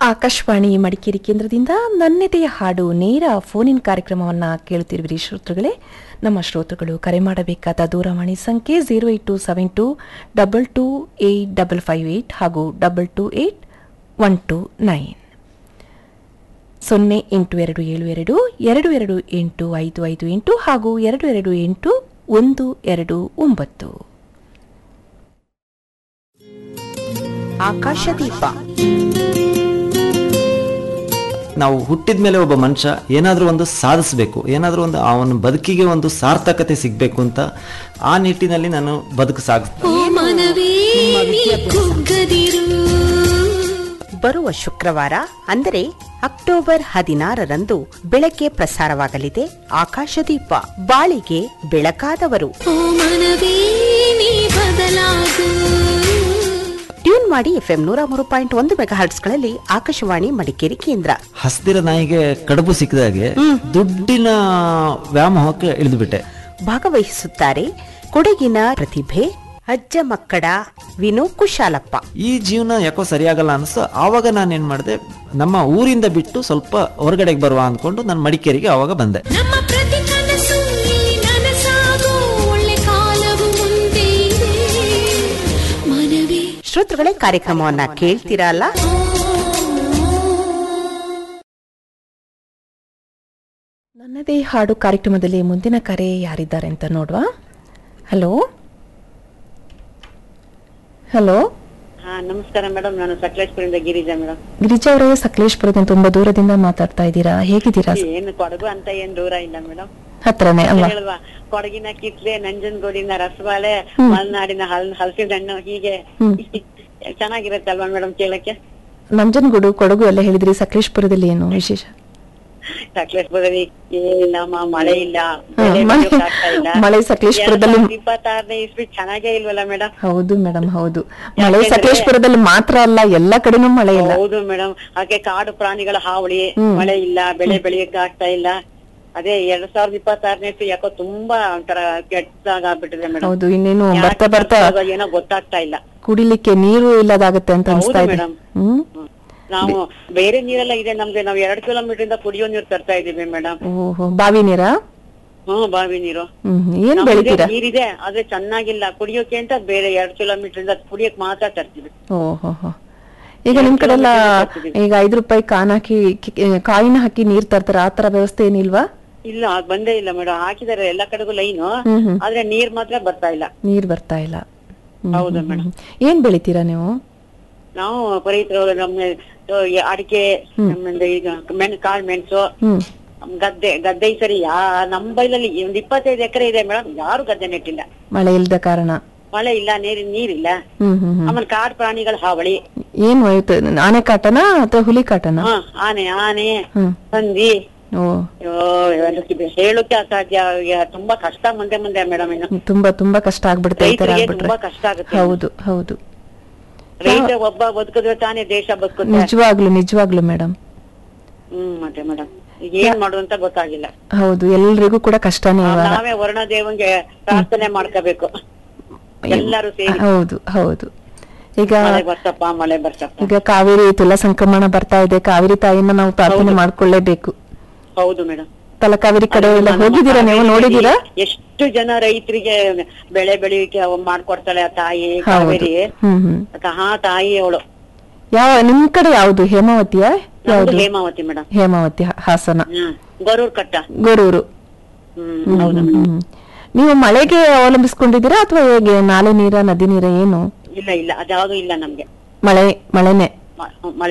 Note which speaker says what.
Speaker 1: ಆಕಾಶವಾಣಿ ಮಡಿಕೇರಿ ಕೇಂದ್ರದಿಂದ ನನ್ನೆದೆಯ ಹಾಡು ನೇರ ಫೋನ್ ಇನ್ ಕಾರ್ಯಕ್ರಮವನ್ನು ಕೇಳುತ್ತಿರುವಿರಿ ಶ್ರೋತೃಗಳೇ ನಮ್ಮ ಶ್ರೋತೃಗಳು ಕರೆ ಮಾಡಬೇಕಾದ ದೂರವಾಣಿ ಸಂಖ್ಯೆ zero eight two seven two double two eight double five eight ಹಾಗೂ double two eight one two nine ಸೊನ್ನೆ ಎಂಟು ಎರಡು ಏಳು ಎರಡು ಎರಡು ಎರಡು ಎಂಟು ಐದು ಐದು ಎಂಟು ಹಾಗೂ ಎರಡು ಎರಡು ಎಂಟು ಒಂದು ಎರಡು ಒಂಬತ್ತು
Speaker 2: ಆಕಾಶದೀಪ
Speaker 3: ನಾವು ಹುಟ್ಟಿದ ಮೇಲೆ ಒಬ್ಬ ಮನುಷ್ಯ ಏನಾದರೂ ಒಂದು ಸಾಧಿಸಬೇಕು ಏನಾದರೂ ಒಂದು ಅವನ ಬದುಕಿಗೆ ಒಂದು ಸಾರ್ಥಕತೆ ಸಿಗಬೇಕು ಅಂತ ಆ ನಿಟ್ಟಿನಲ್ಲಿ ನಾನು ಬದುಕು ಸಾಗಿಸ್ತೀನಿ
Speaker 4: ಓ ಮನವೇ ನೀ ಕುಗ್ಗದಿರು
Speaker 2: ಬರುವ ಶುಕ್ರವಾರ ಅಂದರೆ ಅಕ್ಟೋಬರ್ ಹದಿನಾರರಂದು ಬೆಳಗ್ಗೆ ಪ್ರಸಾರವಾಗಲಿದೆ ಆಕಾಶದೀಪ ಬಾಳಿಗೆ ಬೆಳಕಾದವರು
Speaker 4: ಓ ಮನವೇ ನೀ ಬದಲಾಗು
Speaker 2: ಟ್ಯೂನ್ ಮಾಡಿ ಎಫ್ಎಂ ನೂರ ಮೂರು ಪಾಯಿಂಟ್ ಒಂದು ಮೆಗಾ ಹರ್ಟ್ಸ್ಗಳಲ್ಲಿ ಆಕಾಶವಾಣಿ ಮಡಿಕೇರಿ ಕೇಂದ್ರ
Speaker 3: ಹಸ್ದಿರ ನಾಯಿಗೆ ಕಡುಬು ಸಿಕ್ಕಿದಾಗೆ ದುಡ್ಡಿನ ವ್ಯಾಮೋಹಕ್ಕೆ ಇಳಿದುಬಿಟ್ಟೆ
Speaker 2: ಭಾಗವಹಿಸುತ್ತಾರೆ ಕೊಡಗಿನ ಪ್ರತಿಭೆ ಅಜ್ಜ ಮಕ್ಕಳ ವಿನೋ ಕುಶಾಲಪ್ಪ
Speaker 3: ಈ ಜೀವನ ಯಾಕೋ ಸರಿಯಾಗಲ್ಲ ಅನಿಸ್ತು ಆವಾಗ ನಾನು ಏನು ಮಾಡಿದೆ ನಮ್ಮ ಊರಿಂದ ಬಿಟ್ಟು ಸ್ವಲ್ಪ ಹೊರಗಡೆಗೆ ಬರುವ ಅಂದ್ಕೊಂಡು ನಾನು ಮಡಿಕೇರಿಗೆ ಆವಾಗ ಬಂದೆ
Speaker 4: ನಮ್ಮ ಪ್ರತಿ ಕನಸು ಇಲ್ಲಿ ನನಸಾಗು ಒಳ್ಳೆ ಕಾಲವು ಮುಂದೆ ಇದೆ ಮನವೇ
Speaker 2: ಶ್ರೋತೃಗಳೇ ಕಾರ್ಯಕ್ರಮವನ್ನ ಕೇಳ್ತೀರಲ್ಲ
Speaker 1: ನನ್ನದೇ ಹಾಡು ಕಾರ್ಯಕ್ರಮದಲ್ಲಿ ಮುಂದಿನ ಕರೆ ಯಾರಿದ್ದಾರೆ ಅಂತ ನೋಡುವ ಹಲೋ ಹಲೋ
Speaker 5: ಹಾ ನಮಸ್ಕಾರ ಮೇಡಮ್ ನಾನು ಸಕಲೇಶ್ಪುರದಿಂದ ಗಿರಿಜಾ ಮೇಡಮ್
Speaker 1: ಗಿರಿಜಾ ಅವರೇ ಸಕಲೇಶ್ಪುರದಿಂದ ತುಂಬಾ ದೂರದಿಂದ ಮಾತಾಡ್ತಾ ಇದ್ದೀರಾ ಹೇಗಿದ್ದೀರಾ
Speaker 5: ಏನು ಕೊಡಗು ಅಂತ ಏನ್ ದೂರ ಇಲ್ಲ ಮೇಡಮ್
Speaker 1: ಹತ್ರನೇ ಅಲ್ವಾ
Speaker 5: ಹೇಳುವ ಕೊಡಗಿನ ಕಿತ್ಲೆ ನಂಜನಗೂಡಿನ ರಸಬಾಳೆ ಮಲೆನಾಡಿನ ಹಲ್ ಹಲಸಿನ ಹಣ್ಣು ಹೀಗೆ ಚೆನ್ನಾಗಿರುತ್ತಲ್ವಾ ಮೇಡಮ್ ಕೇಳಕ್ಕೆ
Speaker 1: ನಂಜನಗೂಡು ಕೊಡಗು ಎಲ್ಲ ಹೇಳಿದ್ರಿ ಸಕಲೇಶ್ಪುರದಲ್ಲಿ ಏನು ವಿಶೇಷ
Speaker 5: ಸಕಲೇಶ್ಪುರದಲ್ಲಿ ಏನಿಲ್ಲಮ್ಮ ಮಳೆ ಇಲ್ಲ
Speaker 1: ಹಾ,
Speaker 5: ಬೆಳೆ
Speaker 1: ಮಳೆ-
Speaker 5: ಬೆಳೆಯೋಕ್ ಆಗ್ತಾ ಇಲ್ಲ.
Speaker 1: ಮಳೆ ಸಕಲೇಶ್ಪುರದಲ್ಲಿ-
Speaker 5: ಎರಡ್ ಸಾವಿರದ ಇಪ್ಪತ್ತಾರನೇ ಇಸ್ವಿ ಚೆನ್ನಾಗೇ ಇಲ್ವಲ್ಲ ಮೇಡಮ್
Speaker 1: ಹೌದು ಮೇಡಮ್ ಹೌದು ಮಳೆ
Speaker 5: ಯಾಕೆಂದ್ರೆ-
Speaker 1: ಸಕಲೇಶ್ಪುರದಲ್ಲಿ ಮಾತ್ರ ಅಲ್ಲ ಎಲ್ಲ ಕಡೆನೂ ಮಳೆ ಇಲ್ಲ
Speaker 5: ಹೌದು ಮೇಡಮ್ ಹಾಗೆ ಕಾಡು ಪ್ರಾಣಿಗಳ ಹಾವಳಿ ಮಳೆ ಇಲ್ಲ ಬೆಳೆ ಬೆಳೆಯಕ್ಕೆ ಆಗ್ತಾ ಇಲ್ಲ ಅದೇ ಎರಡ್ ಸಾವಿರದ ಇಪ್ಪತ್ತಾರನೇ ಇಸ್ವಿ ಯಾಕೋ ತುಂಬಾ ಒಂಥರ ಕೆಟ್ಟದಾಗ ಆಗ್ಬಿಟ್ಟಿದೆ ಮೇಡಮ್
Speaker 1: ಹೌದು ಇನ್ನೇನು ಬರ್ತಾ ಬರ್ತಾ
Speaker 5: ಏನೋ ಗೊತ್ತಾಗ್ತಾ ಇಲ್ಲ
Speaker 1: ಕುಡಿಲಿಕ್ಕೆ ನೀರು ಇಲ್ಲದಾಗತ್ತೆ ಅಂತ ಅನ್ಸ್ತಾ
Speaker 5: ಹೌದು
Speaker 1: ಇದೆ
Speaker 5: ಮೇಡಮ್.
Speaker 1: ಹ್ಮ್
Speaker 5: ಹ್ಮ್. ನಾವು ಬೇರೆ ನೀರೆಲ್ಲ ಇದೆ ನಮ್ಗೆ ನಾವು ಎರಡ್ ಕಿಲೋಮೀಟರ್ ಇಂದ ಕುಡಿಯೋ ನೀರು ತರ್ತಾ ಇದೀವಿ ಮೇಡಮ್
Speaker 1: ಓಹೋ ಬಾವಿ ನೀರಾ
Speaker 5: ಹ್ಮ್ ಬಾವಿ ನೀರು
Speaker 1: ಹ್ಮ್ ಏನ್
Speaker 5: ನಮ್ಗೆ
Speaker 1: ಬೆಳಿತೀರಾ
Speaker 5: ನೀರಿದೆ ಆದ್ರೆ ಚೆನ್ನಾಗಿಲ್ಲ ಕುಡಿಯೋಕೆ ಅಂತ ಬೇರೆ ಎರಡ್ ಕಿಲೋಮೀಟರ್ ಇಂದ ಕುಡಿಯಕ್ ಮಾತ್ರ ತರ್ತೀವಿ
Speaker 1: ಓಹೋ ಹೋ. ಈಗ ನಿಮ್ ಕಡೆ ಎಲ್ಲ ಈಗ ಐದು ರೂಪಾಯಿ ಕಾನ್ ಹಾಕಿ ಕಿ- ಕಾಯಿನ ಹಾಕಿ ನೀರ್ ತರ್ತಾರ ಆ ತರ ವ್ಯವಸ್ಥೆ ಏನಿಲ್ವಾ
Speaker 5: ಇಲ್ಲ ಅದ್ ಬಂದೇ ಇಲ್ಲ ಮೇಡಮ್ ಹಾಕಿದಾರೆ ಎಲ್ಲಾ ಕಡೆಗೂ ಲೈನು
Speaker 1: ಹ್ಮ್ ಹ್ಮ್
Speaker 5: ಆದ್ರೆ ನೀರ್ ಮಾತ್ರ ಬರ್ತಾ ಇಲ್ಲ
Speaker 1: ನೀರ್ ಬರ್ತಾ ಇಲ್ಲ ಹ್ಮ್,
Speaker 5: ಹೌದು
Speaker 1: ಹ್ಮ್,
Speaker 5: ಮೇಡಮ್.
Speaker 1: ಹ್ಮ್. ಏನ್ ಬೆಳಿತೀರಾ ನೀವು
Speaker 5: ನಾವು ರೈತರು ನಮ್ಮ ಈ ಅಡಿಕೆ ಆಮೇಲೆ ಈಗ ಮೆಣ್ ಕಾಳ್ ಮೆಣಸು
Speaker 1: ಹ್ಮ್
Speaker 5: ಗದ್ದೆ ಗದ್ದೆ ಈ ಸರಿ ಯಾ ನಮ್ಮ ಬೈಲಲ್ಲಿ ಒಂದ್ ಇಪ್ಪತ್ತೈದು ಎಕರೆ ಇದೆ ಮೇಡಮ್ ಯಾರು ಗದ್ದೆ ನೆಟ್ಟಿಲ್ಲ
Speaker 1: ಮಳೆ ಇಲ್ದ ಕಾರಣ
Speaker 5: ಮಳೆ ಇಲ್ಲ ನೀರಿನ ನೀರಿಲ್ಲ
Speaker 1: ಹ್ಮ್ ಹ್ಮ್ ಹ್ಮ್
Speaker 5: ಆಮೇಲೆ ಕಾಡ್ ಪ್ರಾಣಿಗಳ ಹಾವಳಿ
Speaker 1: ಏನ್ ಹೋಯ್ತು ಆನೆ ಕಾಟನಾ ಅಥವಾ ಹುಲಿ ಕಾಟನಾ
Speaker 5: ಹ ಆನೆ ಆನೆ
Speaker 1: ಹ್ಮ್
Speaker 5: ಹಂದಿ
Speaker 1: ಓ
Speaker 5: ಅಯ್ಯೋ, ಅದಕ್ಕೆ ಹೇಳೋಕೆ ಅಸಾಧ್ಯ ಈಗ ತುಂಬಾ ಕಷ್ಟ ಮುಂದೆ ಮುಂದೆ ಮೇಡಮ್ ಇನ್ನು
Speaker 1: ತುಂಬಾ ತುಂಬಾ ಕಷ್ಟ ಆಗ್ಬಿಡುತ್ತೆ ಈ ತರ
Speaker 5: ರೈತರಿಗೆ
Speaker 1: ಆಗ್ಬಿಟ್ರೆ
Speaker 5: ತುಂಬಾ ಕಷ್ಟ ಆಗುತ್ತೆ
Speaker 1: ಹೌದು ಹೌದು
Speaker 5: ರೈತ ಒಬ್ಬ ಬದುಕಿದ್ರೆ ತಾನೇ ದೇಶ ಬದುಕುತ್ತೆ
Speaker 1: ನಿಜವಾಗ್ಲು ನಿಜವಾಗ್ಲು ಮೇಡಮ್
Speaker 5: ಹ್ಮ್ ಮತ್ತೆ ಮೇಡಮ್ ಈಗ ಏನ್ ಮಾಡುವಂತ ಗೊತ್ತಾಗಿಲ್ಲ
Speaker 1: ಹೌದು ಎಲ್ರಿಗೂ ಕೂಡ ಕಷ್ಟನೇ ಇವಾಗ
Speaker 5: ನಾವೇ ವರುಣ ದೇವಂಗೆ ಪ್ರಾರ್ಥನೆ ಮಾಡ್ಕೋಬೇಕು ಎಲ್ಲರೂ ಸೇರಿ
Speaker 1: ಹೌದು ಹೌದು ಈಗ
Speaker 5: ಮಳೆ ಬರ್ತಪ್ಪ ಮಳೆ ಬರ್ತಪ್ಪ
Speaker 1: ಈಗ ಕಾವೇರಿ ತುಲಾ ಸಂಕ್ರಮಣ ಬರ್ತಾ ಇದೆ ಕಾವೇರಿ ತಾಯಿನ ನಾವು ಪ್ರಾರ್ಥನೆ ಮಾಡ್ಕೊಳ್ಳೇಬೇಕು
Speaker 5: ಹೌದು ಮೇಡಮ್
Speaker 1: ತಲಕಾವೇರಿ ಕಡೆ ಎಲ್ಲ ಹೋಗಿದ್ದೀರಾ ನೀವು ನೋಡಿದೀರಾ
Speaker 5: ಎಷ್ಟು ಜನ ರೈತರಿಗೆ ಬೆಳೆ ಬೆಳೆಯುವಿಕೆ ಅವ್ ಮಾಡ್ಕೊಡ್ತಾಳೆ ಆ ತಾಯಿ
Speaker 1: ಹೌದು
Speaker 5: ಕಾವೇರಿ
Speaker 1: ಹ್ಮ್ ಹ್ಮ್
Speaker 5: ಹಾ ತಾಯಿ ಅವಳು
Speaker 1: ಯಾವ ನಿಮ್ ಕಡೆ ಯಾವ್ದು ಹೇಮಾವತಿಯ
Speaker 5: ನಮ್ದು
Speaker 1: ಯಾವ್ದು
Speaker 5: ಹೇಮಾವತಿ ಮೇಡಮ್
Speaker 1: ಹೇಮಾವತಿ ಹ- ಹಾಸನ
Speaker 5: ಹ್ಮ್ ಗರೂರ್ ಕಟ್ಟ
Speaker 1: ಗೊರೂರು
Speaker 5: ಹ್ಮ್
Speaker 1: ಹ್ಮ್,
Speaker 5: ಹೌದು
Speaker 1: ಹ್ಮ್, ಹ್ಮ್. ನೀವು ಮಳೆಗೆ ಅವಲಂಬಿಸ್ಕೊಂಡಿದ್ದೀರಾ ಅಥವಾ ಹೇಗೆ ನಾಲೆ ನೀರ ನದಿ ನೀರ ಏನು
Speaker 5: ಇಲ್ಲ ಇಲ್ಲ ಅದ್ಯಾವ್ದು ಇಲ್ಲ ನಮ್ಗೆ
Speaker 1: ಮಳೆ ಮಳೆನೆ
Speaker 5: ಮ- ಮಳೆ